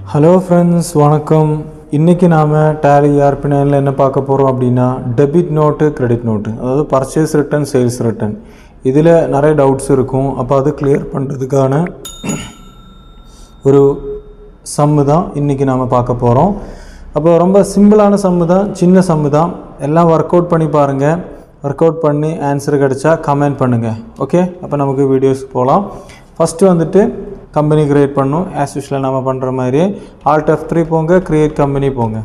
hello friends வணக்கம் இன்றைக்கி நாம் டேலி ஆர்பினைனில் என்ன பார்க்க போகிறோம் அப்படின்னா டெபிட் நோட்டு கிரெடிட் நோட்டு அதாவது பர்ச்சேஸ் ரிட்டன் சேல்ஸ் ரிட்டன் இதில் நிறைய டவுட்ஸ் இருக்கும் அப்போ அது கிளியர் பண்ணுறதுக்கான ஒரு சம்மு தான் இன்றைக்கி நாம் பார்க்க போகிறோம் அப்போ ரொம்ப சிம்பிளான சம்மு தான் சின்ன சம்மு தான் எல்லாம் ஒர்க் அவுட் பண்ணி பாருங்கள் ஒர்க் அவுட் பண்ணி ஆன்சர் கிடச்சா கமெண்ட் பண்ணுங்கள் ஓகே அப்போ நமக்கு வீடியோஸ் போகலாம் ஃபஸ்ட்டு வந்துட்டு கம்பெனி க்ரியேட் பண்ணும் ஆஸ் யூஷுவலாக நம்ம பண்ணுற மாதிரி ஆல்ட் எஃப் த்ரீ போங்க க்ரியேட் கம்பெனி போங்க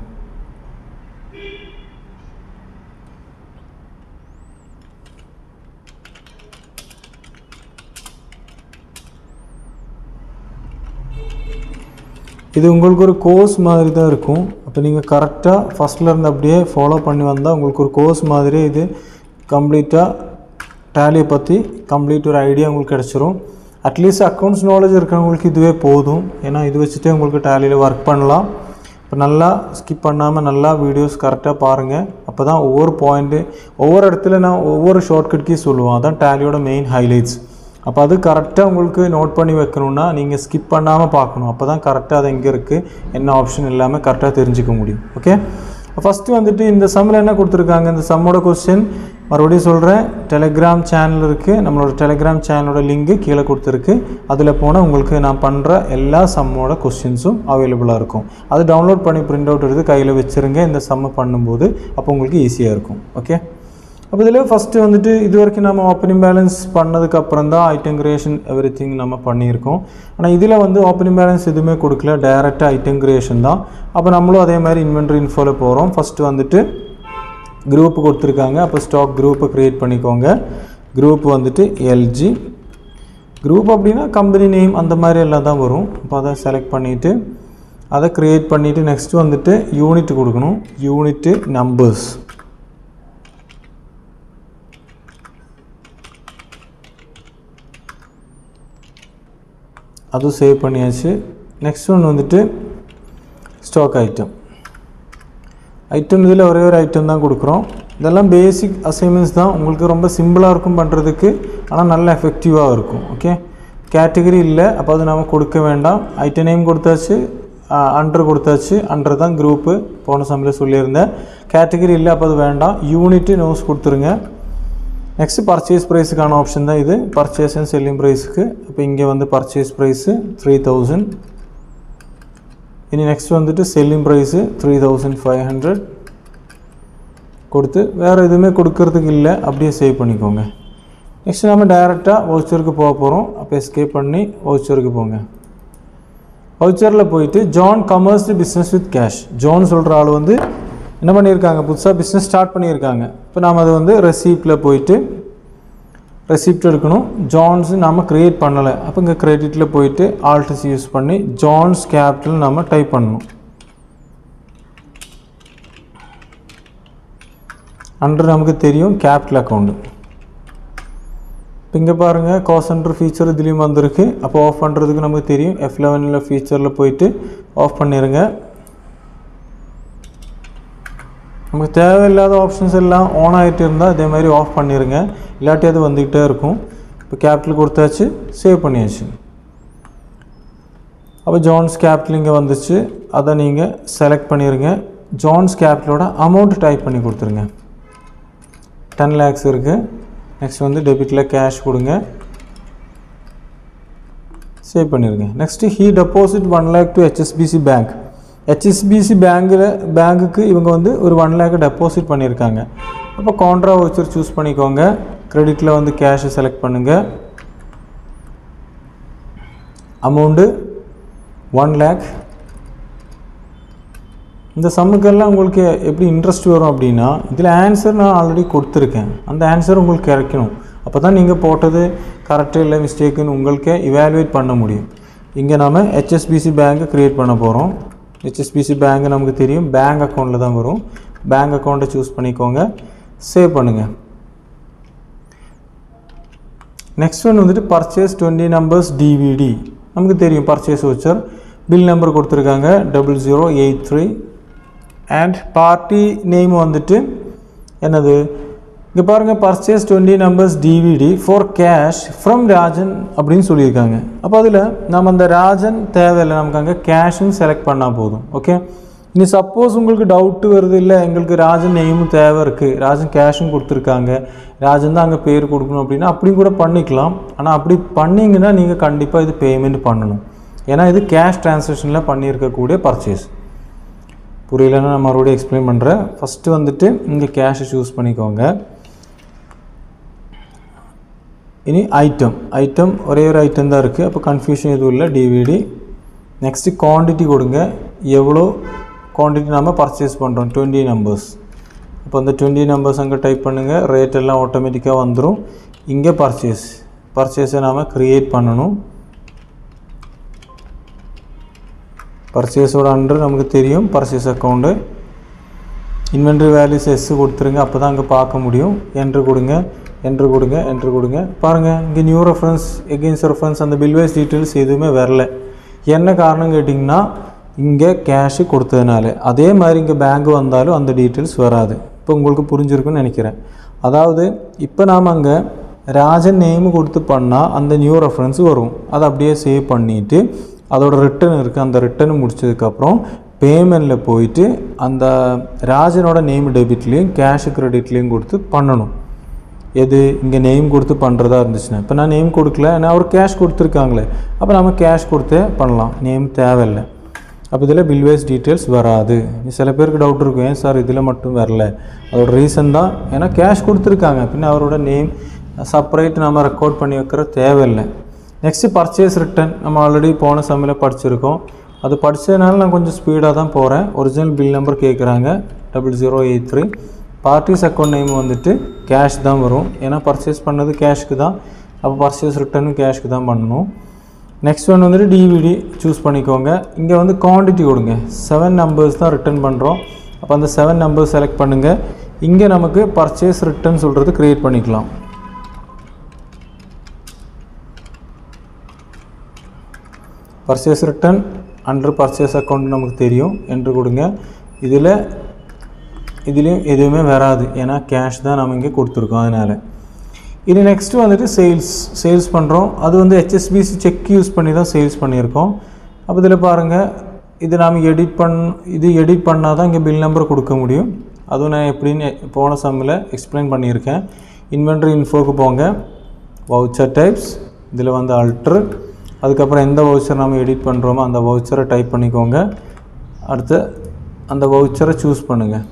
இது உங்களுக்கு ஒரு கோர்ஸ் மாதிரி தான் இருக்கும் அப்போ நீங்கள் கரெக்டாக ஃபஸ்ட்டில் இருந்து அப்படியே ஃபாலோ பண்ணி வந்தால் உங்களுக்கு ஒரு கோர்ஸ் மாதிரி இது கம்ப்ளீட்டாக டேலியை பற்றி கம்ப்ளீட் ஒரு ஐடியா உங்களுக்கு கிடச்சிரும் அட்லீஸ்ட் அக்கௌண்ட்ஸ் நாலேஜ் இருக்கிறவங்களுக்கு இதுவே போதும் ஏன்னா இது வச்சுட்டே உங்களுக்கு டேலியில் ஒர்க் பண்ணலாம் இப்போ நல்லா ஸ்கிப் பண்ணாமல் நல்லா வீடியோஸ் கரெக்டாக பாருங்கள் அப்போ தான் ஒவ்வொரு பாயிண்ட்டு ஒவ்வொரு இடத்துல நான் ஒவ்வொரு ஷார்ட்கட் கீ சொல்லுவேன் அதான் டேலியோட மெயின் ஹைலைட்ஸ் அப்போ அது கரெக்டாக உங்களுக்கு நோட் பண்ணி வைக்கணுன்னா நீங்கள் ஸ்கிப் பண்ணாமல் பார்க்கணும் அப்போ தான் கரெக்டாக அது எங்கே இருக்குது என்ன ஆப்ஷன் இல்லாமல் கரெக்டாக தெரிஞ்சுக்க முடியும் ஓகே ஃபஸ்ட்டு வந்துட்டு இந்த சம்மில் என்ன கொடுத்துருக்காங்க இந்த சம்மோட கொஸ்டின் மறுபடியும் சொல்கிறேன் டெலிகிராம் சேனல் இருக்குது நம்மளோட டெலிகிராம் சேனலோட லிங்க்கு கீழே கொடுத்துருக்கு அதில் போனால் உங்களுக்கு நான் பண்ணுற எல்லா சம்மோட கொஸ்டின்ஸும் அவைலபிளாக இருக்கும் அது டவுன்லோட் பண்ணி பிரிண்ட் அவுட் எடுத்து கையில் வச்சுருங்க இந்த சம்மை பண்ணும்போது அப்போ உங்களுக்கு ஈஸியாக இருக்கும் ஓகே அப்போ இதில் ஃபஸ்ட்டு வந்துட்டு இது வரைக்கும் நம்ம ஓப்பனிங் பேலன்ஸ் பண்ணதுக்கு அப்புறம் தான் ஐட்டம் கிரியேஷன் எவ்ரி திங் நம்ம பண்ணியிருக்கோம் ஆனால் இதில் வந்து ஓப்பனிங் பேலன்ஸ் எதுவுமே கொடுக்கல டைரெக்டாக ஐட்டம் கிரியேஷன் தான் அப்போ நம்மளும் அதே மாதிரி இன்வென்ட்ரி இன்ஃபோவில் போகிறோம் ஃபஸ்ட்டு வந்துட்டு குரூப் கொடுத்துருக்காங்க அப்போ ஸ்டாக் குரூப்பை க்ரியேட் பண்ணிக்கோங்க குரூப் வந்துட்டு எல்ஜி குரூப் அப்படின்னா கம்பெனி நேம் அந்த மாதிரி எல்லாம் தான் வரும் அப்போ அதை செலக்ட் பண்ணிவிட்டு அதை க்ரியேட் பண்ணிவிட்டு நெக்ஸ்ட் வந்துட்டு யூனிட் கொடுக்கணும் யூனிட்டு நம்பர்ஸ் அதுவும் சேவ் பண்ணியாச்சு நெக்ஸ்ட் ஒன் வந்துட்டு ஸ்டாக் ஐட்டம் ஐட்டம் இதில் ஒரே ஒரு ஐட்டம் தான் கொடுக்குறோம் இதெல்லாம் பேசிக் அசைன்மெண்ட்ஸ் தான் உங்களுக்கு ரொம்ப சிம்பிளாக இருக்கும் பண்ணுறதுக்கு ஆனால் நல்ல எஃபெக்டிவாக இருக்கும் ஓகே கேட்டகரி இல்லை அப்போ அது நம்ம கொடுக்க வேண்டாம் ஐட்டம் நேம் கொடுத்தாச்சு அண்டர் கொடுத்தாச்சு அண்டர் தான் குரூப்பு போன சமையல் சொல்லியிருந்தேன் கேட்டகரி இல்லை அப்போ அது வேண்டாம் யூனிட்டு நோஸ் கொடுத்துருங்க நெக்ஸ்ட்டு பர்ச்சேஸ் ப்ரைஸுக்கான ஆப்ஷன் தான் இது பர்ச்சேஸ் அண்ட் செல்லிங் ப்ரைஸுக்கு அப்போ இங்கே வந்து பர்ச்சேஸ் ப்ரைஸு த்ரீ தௌசண்ட் இனி நெக்ஸ்ட் வந்துட்டு selling price three thousand five hundred கொடுத்து வேறு எதுவுமே கொடுக்கறதுக்கு இல்லை அப்படியே சேவ் பண்ணிக்கோங்க நெக்ஸ்ட் நம்ம டைரெக்டாக வவுச்சருக்கு போக போகிறோம் அப்போ எஸ்கேப் பண்ணி வவுச்சருக்கு போங்க வவுச்சரில் போயிட்டு John commerce business with cash John சொல்கிற ஆள் வந்து என்ன பண்ணியிருக்காங்க புதுசாக பிஸ்னஸ் ஸ்டார்ட் பண்ணியிருக்காங்க இப்போ நாம் அதை வந்து ரெசிப்டில் போயிட்டு ரெசிப்ட் எடுக்கணும் ஜான்ஸ் நாம் க்ரியேட் பண்ணலை அப்போ இங்கே க்ரெடிட்டில் போயிட்டு ஆல்ட்ஸ் யூஸ் பண்ணி ஜான்ஸ் கேபிட்டல் நம்ம டைப் பண்ணணும் அண்டர் நமக்கு தெரியும் கேபிட்டல் அக்கௌண்ட்டு இப்போ இங்கே பாருங்கள் காஸ் சென்டர் ஃபீச்சர் இதுலேயும் வந்திருக்கு அப்போ ஆஃப் பண்ணுறதுக்கு நமக்கு தெரியும் எஃப் லெவனில் ஃபீச்சரில் போயிட்டு ஆஃப் பண்ணிடுங்க நமக்கு தேவையில்லாத ஆப்ஷன்ஸ் எல்லாம் ஆன் ஆகிட்டு இருந்தால் இதே மாதிரி ஆஃப் பண்ணிடுங்க இல்லாட்டி அது வந்துக்கிட்டே இருக்கும் இப்போ கேபிட்டல் கொடுத்தாச்சு சேவ் பண்ணியாச்சு அப்போ ஜான்ஸ் கேபிட்டல் இங்கே வந்துச்சு அதை நீங்கள் செலக்ட் பண்ணிடுங்க ஜான்ஸ் கேபிட்டலோட அமௌண்ட் டைப் பண்ணி கொடுத்துருங்க டென் லேக்ஸ் இருக்குது நெக்ஸ்ட் வந்து டெபிட்டில் கேஷ் கொடுங்க சேவ் பண்ணிடுங்க next he deposit one lakh to HSBC bank HSBC பேங்கில் பேங்க்குக்கு இவங்க வந்து ஒரு ஒன் லேக் டெபாசிட் பண்ணியிருக்காங்க அப்போ கான்ட்ரா வவுச்சர் சூஸ் பண்ணிக்கோங்க க்ரெடிட்டில் வந்து கேஷை செலக்ட் பண்ணுங்கள் அமௌண்ட்டு ஒன் லேக் இந்த சம்முக்கெல்லாம் உங்களுக்கு எப்படி இன்ட்ரெஸ்ட் வரும் அப்படின்னா இதில் ஆன்சர் நான் ஆல்ரெடி கொடுத்துருக்கேன் அந்த ஆன்சர் உங்களுக்கு கிடைக்கணும் அப்போ தான் நீங்கள் போட்டது கரெக்டு இல்லை மிஸ்டேக்குன்னு உங்களுக்கே இவாலுவேட் பண்ண முடியும் இங்கே நாம் ஹெச்எஸ்பிசி பேங்க்கை க்ரியேட் பண்ண போகிறோம் ஹெச்எஸ்பிசி பேங்க் நமக்கு தெரியும் பேங்க் அக்கௌண்ட்டில் தான் வரும் பேங்க் அக்கௌண்ட்டை சூஸ் பண்ணிக்கோங்க சேவ் பண்ணுங்கள் நெக்ஸ்ட் ஒன் வந்துட்டு பர்ச்சேஸ் டுவெண்ட்டி நம்பர்ஸ் டிவிடி நமக்கு தெரியும் பர்ச்சேஸ் வச்சர் பில் நம்பர் கொடுத்துருக்காங்க double zero eight three and party name வந்துட்டு என்னது இங்கே பாருங்கள் purchase twenty numbers DVD for cash from Rajan அப்படின்னு சொல்லியிருக்காங்க அப்போ அதில் நம்ம அந்த ராஜன் தேவையில்லை நமக்கு அங்கே கேஷ்னு செலக்ட் பண்ணால் போதும் ஓகே இனி சப்போஸ் உங்களுக்கு டவுட்டு வருது இல்லை எங்களுக்கு ராஜன் நெய்மும் தேவை இருக்குது ராஜன் கேஷும் கொடுத்துருக்காங்க ராஜன் தான் அங்கே பேர் கொடுக்கணும் அப்படின்னா அப்படி கூட பண்ணிக்கலாம் ஆனால் அப்படி பண்ணிங்கன்னா நீங்கள் கண்டிப்பாக இது பேமெண்ட் பண்ணணும் ஏன்னா இது கேஷ் ட்ரான்சாக்ஷனில் பண்ணியிருக்கக்கூடிய பர்ச்சேஸ் புரியலன்னா நான் மறுபடியும் எக்ஸ்பிளைன் பண்ணுறேன் ஃபஸ்ட்டு வந்துட்டு இங்கே கேஷை சூஸ் பண்ணிக்கோங்க இனி ஐட்டம் ஐட்டம் ஒரே ஒரு ஐட்டம் தான் இருக்குது அப்போ கன்ஃபியூஷன் எதுவும் இல்லை டிவிடி நெக்ஸ்ட்டு குவான்டிட்டி கொடுங்க எவ்வளோ குவான்டிட்டி நம்ம பர்ச்சேஸ் பண்ணுறோம் டுவெண்ட்டி நம்பர்ஸ் அப்போ அந்த டுவெண்ட்டி நம்பர்ஸ் அங்கே டைப் பண்ணுங்கள் ரேட் எல்லாம் ஆட்டோமேட்டிக்காக வந்துடும் இங்கே பர்ச்சேஸ் பர்ச்சேஸை நாம் க்ரியேட் பண்ணணும் பர்ச்சேஸோட அண்டர் நமக்கு தெரியும் purchase account inventory values yes கொடுத்துருங்க அப்போ தான் அங்கே பார்க்க முடியும் என்ட்ரு கொடுங்க என்ட்ரு கொடுங்க என்ட்ரு கொடுங்க பாருங்கள் இங்கே நியூ ரெஃபரன்ஸ் எகெயின்ஸ்ட் ரெஃபரன்ஸ் அந்த பில்வேஸ் டீட்டெயில்ஸ் எதுவுமே வரல என்ன காரணம் கேட்டிங்கன்னா இங்கே கேஷு கொடுத்ததுனால அதே மாதிரி இங்கே பேங்க் வந்தாலும் அந்த டீட்டெயில்ஸ் வராது இப்போ உங்களுக்கு புரிஞ்சிருக்குன்னு நினைக்கிறேன் அதாவது இப்போ நாம் அங்கே ராஜன் நேம் கொடுத்து பண்ணால் அந்த நியூ ரெஃபரன்ஸ் வரும் அதை அப்படியே சேவ் பண்ணிவிட்டு அதோட ரிட்டர்ன் இருக்குது அந்த ரிட்டர்ன் முடிச்சதுக்கப்புறம் பேமெண்ட்டில் போயிட்டு அந்த ராஜனோட நேம் டெபிட்லேயும் கேஷ் கிரெடிட்லேயும் கொடுத்து பண்ணணும் எது இங்கே நேம் கொடுத்து பண்ணுறதா இருந்துச்சுன்னா இப்போ நான் நேம் கொடுக்கல நான் அவர் கேஷ் கொடுத்துருக்காங்களே அப்போ நம்ம கேஷ் கொடுத்தே பண்ணலாம் நேம் தேவையில்லை அப்போ இதில் பில்வேஸ் டீட்டெயில்ஸ் வராது சில பேருக்கு டவுட் இருக்கும் ஏன் சார் இதில் மட்டும் வரல அதோட ரீசன் தான் ஏன்னா கேஷ் கொடுத்துருக்காங்க பின்ன அவரோட நேம் செப்பரேட் நம்ம ரெக்கார்ட் பண்ணி வைக்கிற தேவையில்லை நெக்ஸ்ட்டு பர்ச்சேஸ் ரிட்டன் நம்ம ஆல்ரெடி போன சம்மில் படிச்சிருக்கோம் அது படித்ததுனால நான் கொஞ்சம் ஸ்பீடாக தான் போகிறேன் ஒரிஜினல் பில் நம்பர் கேட்குறாங்க double zero eight three parties account name வந்துட்டு கேஷ் தான் வரும் ஏன்னா பர்ச்சேஸ் பண்ணது கேஷ்க்கு தான் அப்போ பர்ச்சேஸ் ரிட்டர்னும் கேஷ்க்கு தான் பண்ணணும் நெக்ஸ்ட் ஒன் வந்துட்டு டிவிடி சூஸ் பண்ணிக்கோங்க இங்கே வந்து குவான்டிட்டி கொடுங்க செவன் நம்பர்ஸ் தான் ரிட்டர்ன் பண்ணுறோம் அப்போ அந்த செவன் நம்பர்ஸ் செலக்ட் பண்ணுங்கள் இங்கே நமக்கு பர்ச்சேஸ் ரிட்டர்ன் சொல்கிறது க்ரியேட் பண்ணிக்கலாம் purchase return under purchase account நமக்கு தெரியும் என்று கொடுங்க இதில் இதுலேயும் எதுவுமே வராது ஏன்னா கேஷ் தான் நம்ம இங்கே கொடுத்துருக்கோம் அதனால் இது நெக்ஸ்ட்டு வந்துட்டு சேல்ஸ் சேல்ஸ் பண்ணுறோம் அது வந்து ஹெச்எஸ்பிசி செக் யூஸ் பண்ணி தான் சேல்ஸ் பண்ணியிருக்கோம் அப்போ இதில் பாருங்கள் இது நாம் எடிட் பண் இது எடிட் பண்ணால் தான் இங்கே பில் நம்பர் கொடுக்க முடியும் அதுவும் நான் எப்படின்னு போன சம்மில் எக்ஸ்பிளைன் பண்ணியிருக்கேன் இன்வென்ட்ரி இன்ஃபோக்கு போங்க வவுச்சர் டைப்ஸ் இதில் வந்து அல்ட்ரு அதுக்கப்புறம் எந்த வவுச்சர் நம்ம எடிட் பண்ணுறோமோ அந்த வவுச்சரை டைப் பண்ணிக்கோங்க அடுத்து அந்த வவுச்சரை சூஸ் பண்ணுங்கள்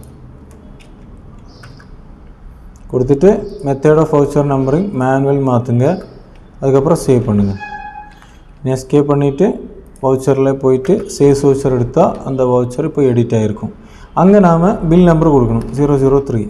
கொடுத்துட்டு method of voucher numbering manual மாற்றுங்க அதுக்கப்புறம் சேவ் பண்ணுங்கள் எஸ்கேப் பண்ணிவிட்டு வவுச்சரில் போயிட்டு சேல்ஸ் வவுச்சர் எடுத்தால் அந்த வவுச்சர் இப்போ எடிட் ஆகிருக்கும் அங்கே நாம் பில் நம்பர் கொடுக்கணும் zero zero three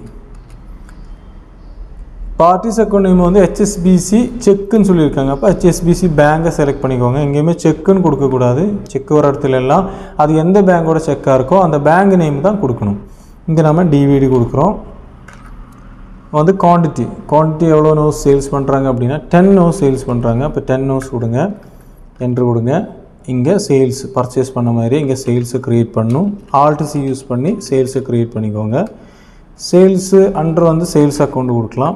parties account name வந்து ஹெச்எஸ்பிசி செக்குன்னு சொல்லியிருக்காங்க அப்போ ஹெச்எஸ்பிசி பேங்கை செலக்ட் பண்ணிக்கோங்க எங்கேயுமே செக்குன்னு கொடுக்கக்கூடாது செக் வர இடத்துல எல்லாம் அது எந்த பேங்கோட செக்காக இருக்கோ அந்த பேங்க் நேம் தான் கொடுக்கணும் இங்கே நம்ம டிவிடி கொடுக்குறோம் வந்து குவான்டிட்டி குவான்டிட்டி எவ்வளோ நோஸ் சேல்ஸ் பண்ணுறாங்க அப்படின்னா டென் நோஸ் சேல்ஸ் பண்ணுறாங்க அப்போ டென் நோஸ் கொடுங்க என்று கொடுங்க இங்கே சேல்ஸ் பர்ச்சேஸ் பண்ண மாதிரி இங்கே சேல்ஸை க்ரியேட் பண்ணும் ஆல்டிசி யூஸ் பண்ணி சேல்ஸை க்ரியேட் பண்ணிக்கோங்க சேல்ஸு அண்டர் வந்து சேல்ஸ் அக்கௌண்ட் கொடுக்கலாம்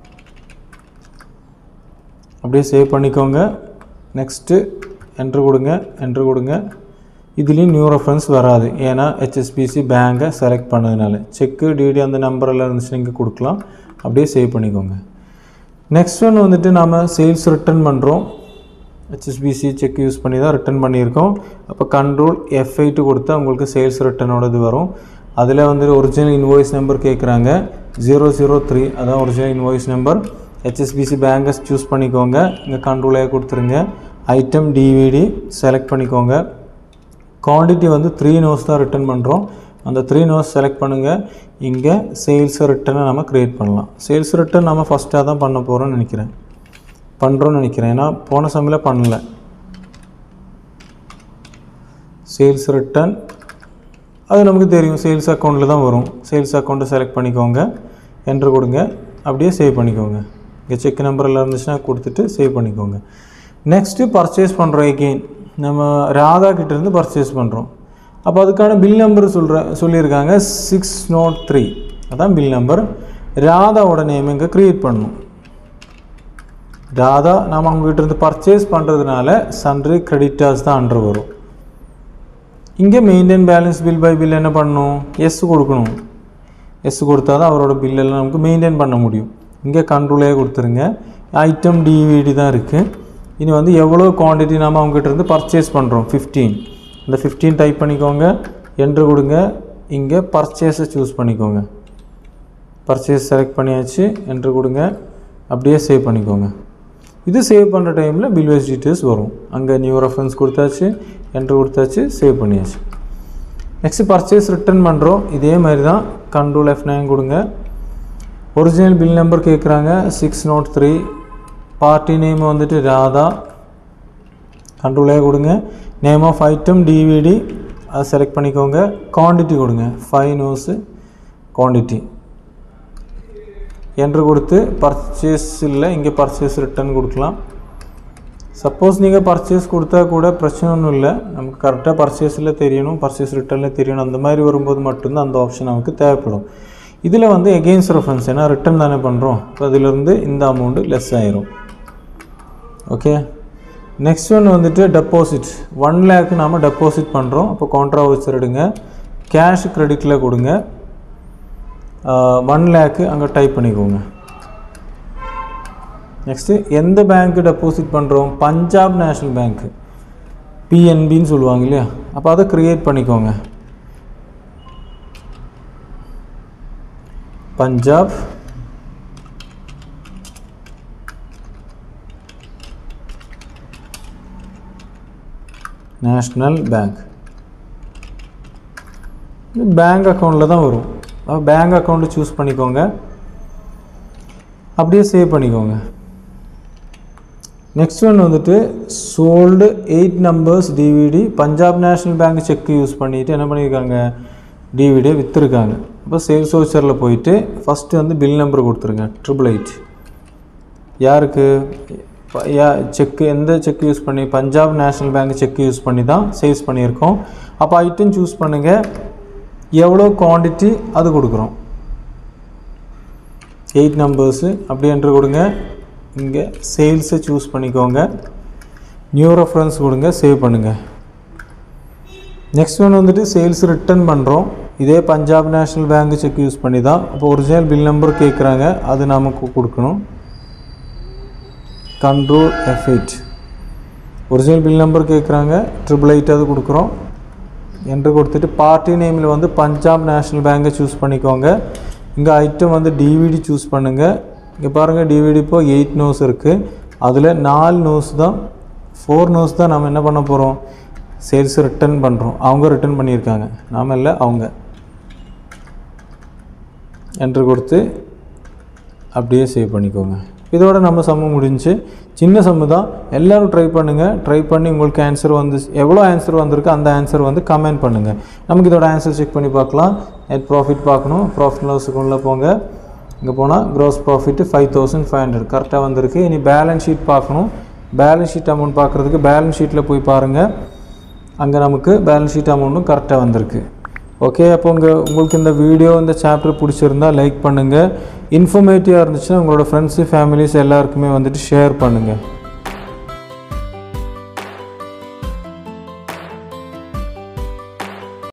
அப்படியே சேவ் பண்ணிக்கோங்க நெக்ஸ்ட்டு என்ட்ரு கொடுங்க என்ட்ரு கொடுங்க இதுலேயும் நியூ ரெஃபரன்ஸ் வராது ஏன்னா ஹெச்எஸ்பிசி பேங்கை செலக்ட் பண்ணதுனால செக்கு டிடி அந்த நம்பரெல்லாம் இருந்துச்சுன்னா இங்கே கொடுக்கலாம் அப்படியே சேவ் பண்ணிக்கோங்க நெக்ஸ்ட் ஒன் வந்துட்டு நாம் சேல்ஸ் ரிட்டர்ன் பண்ணுறோம் ஹெச்எஸ்பிசி செக் யூஸ் பண்ணி தான் ரிட்டர்ன் பண்ணியிருக்கோம் அப்போ கண்ட்ரோல் எஃப் எயிட்டு கொடுத்தா உங்களுக்கு சேல்ஸ் ரிட்டர்னோடது வரும் அதில் வந்து ஒரிஜினல் இன்வாய்ஸ் நம்பர் கேட்குறாங்க ஜீரோ ஜீரோ த்ரீ அதான் ஒரிஜினல் இன்வாய்ஸ் நம்பர் ஹெச்எஸ்பிசி பேங்கை சூஸ் பண்ணிக்கோங்க இங்கே கண்ட்ரோலே கொடுத்துருங்க ஐட்டம் டிவிடி செலக்ட் பண்ணிக்கோங்க குவான்டிட்டி வந்து த்ரீ நோஸ் தான் ரிட்டர்ன் பண்ணுறோம் அந்த த்ரீ நோஸ் செலக்ட் பண்ணுங்கள் இங்கே சேல்ஸ் ரிட்டனை நம்ம க்ரியேட் பண்ணலாம் சேல்ஸ் ரிட்டர்ன் நம்ம ஃபஸ்ட்டாக தான் பண்ண போகிறோம்னு நினைக்கிறேன் பண்ணுறோன்னு நினைக்கிறேன் ஏன்னா போன சமையல பண்ணல சேல்ஸ் ரிட்டர்ன் அது நமக்கு தெரியும் சேல்ஸ் அக்கௌண்ட்டில் தான் வரும் சேல்ஸ் அக்கௌண்ட்டை செலக்ட் பண்ணிக்கோங்க என்ட்ரு கொடுங்க அப்படியே சேவ் பண்ணிக்கோங்க இங்கே செக் நம்பரில் இருந்துச்சுன்னா கொடுத்துட்டு சேவ் பண்ணிக்கோங்க நெக்ஸ்ட்டு பர்ச்சேஸ் பண்ணுறோம் எகெயின் நம்ம ராதா கிட்டேருந்து பர்ச்சேஸ் பண்ணுறோம் அப்போ அதுக்கான பில் நம்பர் சொல்கிற சொல்லியிருக்காங்க சிக்ஸ் நோட் த்ரீ அதான் பில் நம்பர் ராதாவோட நேம் இங்கே க்ரியேட் பண்ணணும் ராதா நாம் அவங்ககிட்ட இருந்து பர்ச்சேஸ் பண்ணுறதுனால சன்ட்ரி கிரெடிட்டார்ஸ் தான் அண்டர் வரும் இங்கே maintain balance bill by bill என்ன பண்ணணும் எஸ் கொடுக்கணும் எஸ் கொடுத்தா தான் அவரோட பில்லெல்லாம் நமக்கு மெயின்டைன் பண்ண முடியும் இங்கே கண்ட்ரோலே கொடுத்துருங்க ஐட்டம் டிவிடி தான் இருக்குது இனி வந்து எவ்வளோ குவான்டிட்டி நாம் அவங்ககிட்ட இருந்து பர்ச்சேஸ் பண்ணுறோம் ஃபிஃப்டீன் இந்த ஃபிஃப்டீன் டைப் பண்ணிக்கோங்க என்ட்ரு கொடுங்க இங்கே பர்ச்சேஸை சூஸ் பண்ணிக்கோங்க பர்ச்சேஸ் செலக்ட் பண்ணியாச்சு என்ட்ரு கொடுங்க அப்படியே சேவ் பண்ணிக்கோங்க இது சேவ் பண்ணுற டைமில் பில்வேஸ் டீட்டெயில்ஸ் வரும் அங்கே நியூ ரெஃபரன்ஸ் கொடுத்தாச்சு என்ட்ரு கொடுத்தாச்சு சேவ் பண்ணியாச்சு நெக்ஸ்ட் பர்ச்சேஸ் ரிட்டர்ன் பண்ணுறோம் இதே மாதிரி தான் கண்ட்ரோல் எஃப் நைன் கொடுங்க ஒரிஜினல் பில் நம்பர் கேட்குறாங்க six nought three party name வந்துட்டு ராதா கண்ட்ரோலே கொடுங்க நேம் ஆஃப் ஐட்டம் டிவிடி அதை செலக்ட் பண்ணிக்கோங்க குவான்டிட்டி கொடுங்க ஃபைவ் நோஸு குவான்டிட்டி என்று கொடுத்து பர்ச்சேஸ் இல்லை இங்கே பர்ச்சேஸ் ரிட்டர்ன் கொடுக்கலாம் சப்போஸ் நீங்கள் பர்ச்சேஸ் கொடுத்தா கூட பிரச்சனை ஒன்றும் இல்லை நமக்கு கரெக்டாக பர்ச்சேஸில் தெரியணும் பர்ச்சேஸ் ரிட்டர்னில் தெரியணும் அந்த மாதிரி வரும்போது மட்டும்தான் அந்த ஆப்ஷன் நமக்கு தேவைப்படும் இதில் வந்து எகெயின்ஸ்ட் ரெஃபரன்ஸ் ஏன்னா ரிட்டர்ன் தானே பண்ணுறோம் இப்போ அதிலிருந்து இந்த அமௌண்ட்டு லெஸ் ஆயிரும் ஓகே நெக்ஸ்ட் ஒன் வந்துட்டு டெபாசிட் ஒன் லேக்கு நாம் டெபாசிட் பண்ணுறோம் அப்போ கான்ட்ரா வச்சர் எடுங்க கேஷ் கிரெடிட்டில் கொடுங்க ஒன் லேக்கு அங்கே டைப் பண்ணிக்கோங்க நெக்ஸ்ட்டு எந்த பேங்க்கு டெபாசிட் பண்ணுறோம் பஞ்சாப் நேஷ்னல் பேங்க்கு பிஎன்பின்னு சொல்லுவாங்க இல்லையா அப்போ அதை க்ரியேட் பண்ணிக்கோங்க பஞ்சாப் நேஷ்னல் பேங்க் பேங்க் அக்கௌண்ட்டில் தான் வரும் பேங்க் அக்கௌண்ட்டு சூஸ் பண்ணிக்கோங்க அப்படியே சேவ் பண்ணிக்கோங்க நெக்ஸ்ட் ஒன் வந்துட்டு sold eight numbers DVD Punjab National Bank cheque use பண்ணிவிட்டு என்ன பண்ணியிருக்காங்க டிவிடியை விற்றுருக்காங்க அப்போ சேல்ஸ் வவுச்சரில் போயிட்டு ஃபஸ்ட்டு வந்து பில் நம்பர் கொடுத்துருங்க ட்ரிபிள் எயிட் யாருக்கு ப- யா செக்கு எந்த செக் யூஸ் பண்ணி பஞ்சாப் நேஷ்னல் பேங்க் செக் யூஸ் பண்ணி தான் சேல்ஸ் பண்ணியிருக்கோம் அப்போ ஐட்டம் சூஸ் பண்ணுங்கள் எவ்வளோ குவாண்டிட்டி அது கொடுக்குறோம் எயிட் நம்பர்ஸு அப்படி என்று கொடுங்க இங்கே சேல்ஸை சூஸ் பண்ணிக்கோங்க நியூ ரெஃபரன்ஸ் கொடுங்க சேவ் பண்ணுங்கள் நெக்ஸ்ட் ஒன் வந்துட்டு சேல்ஸ் ரிட்டர்ன் பண்ணுறோம் இதே பஞ்சாப் நேஷ்னல் பேங்க் செக் யூஸ் பண்ணி தான் அப்போ ஒரிஜினல் பில் நம்பர் கேட்குறாங்க அது நமக்கு கொடுக்கணும் control F eight original bill number கேட்குறாங்க ட்ரிபிள் எயிட் அது கொடுக்குறோம் என்று கொடுத்துட்டு பார்ட்டி நேமில் வந்து பஞ்சாப் நேஷ்னல் பேங்கை சூஸ் பண்ணிக்கோங்க இங்கே ஐட்டம் வந்து டிவிடி சூஸ் பண்ணுங்கள் இங்கே பாருங்கள் டிவிடி இப்போ எயிட் நோஸ் இருக்குது அதில் நாலு நோஸ் தான் ஃபோர் நோஸ் தான் நம்ம என்ன பண்ண போகிறோம் சேல்ஸ் ரிட்டர்ன் பண்ணுறோம் அவங்க ரிட்டர்ன் பண்ணியிருக்காங்க நாம இல்லை அவங்க என்று கொடுத்து அப்படியே சேவ் பண்ணிக்கோங்க இதோட நம்ம சம்மு முடிஞ்சு சின்ன சம்மு தான் எல்லோரும் ட்ரை பண்ணுங்கள் ட்ரை பண்ணி உங்களுக்கு ஆன்சர் வந்து எவ்வளோ ஆன்சர் வந்திருக்கு அந்த ஆன்சர் வந்து கமெண்ட் பண்ணுங்கள் நமக்கு இதோட ஆன்சர் செக் பண்ணி பார்க்கலாம் நெட் ப்ராஃபிட் பார்க்கணும் ப்ராஃபிட் லாஸுக்கு உள்ளே போங்க இங்கே போனால் gross profit five thousand five hundred கரெக்டாக வந்திருக்கு இனி பேலன்ஸ் ஷீட் பார்க்கணும் பேலன்ஸ் ஷீட் அமௌண்ட் பார்க்குறதுக்கு பேலன்ஸ் ஷீட்டில் போய் பாருங்கள் அங்கே நமக்கு பேலன்ஸ் ஷீட் அமௌண்ட்டும் கரெக்டாக வந்திருக்கு ஓகே அப்போ உங்கள் உங்களுக்கு இந்த வீடியோ இந்த சாப்டர் பிடிச்சிருந்தா லைக் பண்ணுங்கள் இன்ஃபர்மேட்டிவாக இருந்துச்சுன்னா உங்களோட ஃப்ரெண்ட்ஸு ஃபேமிலிஸ் எல்லாருக்குமே வந்துட்டு ஷேர் பண்ணுங்கள்